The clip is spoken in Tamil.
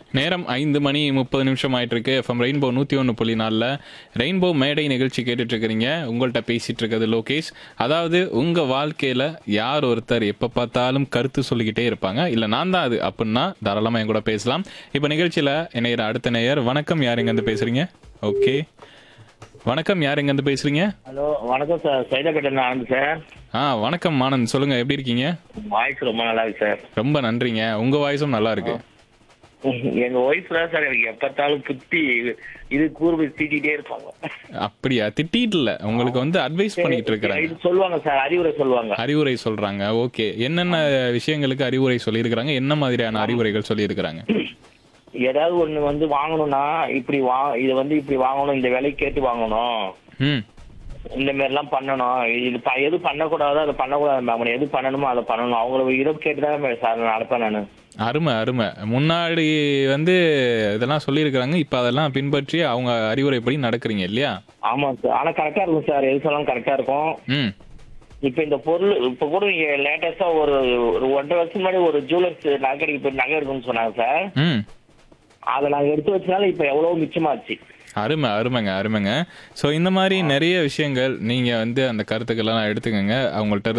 நேரம் ஐந்து மணி முப்பது நிமிஷம் ஆயிட்டு இருக்கு எஃப்எம் ரெயின்போ நூற்றி ஒன்று புள்ளி நாலில் ரெயின்போ மேடை நிகழ்ச்சி கேட்டுட்டு இருக்கிறீங்க உங்கள்கிட்ட பேசிட்டு இருக்கிறது லோகேஷ் அதாவது உங்க வாழ்க்கையில யார் ஒருத்தர் எப்போ பார்த்தாலும் கருத்து சொல்லிக்கிட்டே இருப்பாங்க இல்லை நான் தான் அது அப்படின்னா தாராளமாக என் கூட பேசலாம் இப்போ நிகழ்ச்சியில் இணையிற அடுத்த நேயர் வணக்கம் யார் எங்கேருந்து பேசுறீங்க ஓகே வணக்கம் யார் எங்கேருந்து பேசுறீங்க ஹலோ வணக்கம் சார் சைதாப்பேட்டை ஆனந்த் சார் ஆ வணக்கம் மானந்த் சொல்லுங்க எப்படி இருக்கீங்க வாய்ஸ் ரொம்ப நல்லா இருக்கு சார் ரொம்ப நன்றிங்க உங்க வாய்ஸும் நல்லா இருக்கு எங்க ஒய்ஃப் தான் சார் எனக்கு எப்பத்தாலும் புத்தி இது கூர்வு தீட்டிட்டே இருப்பாங்க அப்படியா திட்டிட்டு இல்ல உங்களுக்கு வந்து அட்வைஸ் பண்ணிட்டு இருக்கிறாங்க இது சொல்லுவாங்க சார் அறிவுரை சொல்லுவாங்க அறிவுரை சொல்றாங்க ஓகே என்னென்ன விஷயங்களுக்கு அறிவுரை சொல்லியிருக்கிறாங்க என்ன மாதிரியான அறிவுரைகள் சொல்லியிருக்கிறாங்க ஏதாவது ஒண்ணு வந்து வாங்கணும்னா இப்படி வா இது வந்து இப்படி வாங்கணும் இந்த விலை கேட்டு வாங்கணும் ம் இந்த மாதிரி எல்லாம் பண்ணணும் இது ப- எது பண்ணக்கூடாதோ அதை பண்ணக்கூடாது மேம் எது பண்ணணுமோ அதை பண்ணணும் அவங்கள இதை கேட்டு தான் சார் நடப்பேன் நான் அருமை அருமை முன்னாடி வந்து இதெல்லாம் சொல்லியிருக்கிறாங்க இப்போ அதெல்லாம் பின்பற்றி அவங்க அறிவுரைப்படி நடக்கிறீங்க இல்லையா ஆமா சார் ஆனா கரெக்டா இருக்கும் சார் எது சொன்னாலும் கரெக்டா இருக்கும் ம் இப்ப இந்த பொருள் இப்ப கூட நீங்க லேட்டஸ்டா ஒரு ஒரு ஒன்றரை வருஷம் முன்னாடி ஒரு ஜுவல்லர்ஸ் நகைக்கு போய் நகை இருக்குன்னு சொன்னாங்க சார் ம் அதை நாங்க எடுத்து வச்சனால இப்ப எவ்வளவு மிச்சமாச்சு அருமை அருமைங்க அருமைங்க ஸோ இந்த மாதிரி நிறைய விஷயங்கள் நீங்கள் வந்து அந்த கருத்துக்கள்லாம் எடுத்துக்கோங்க அவங்கள்ட்ட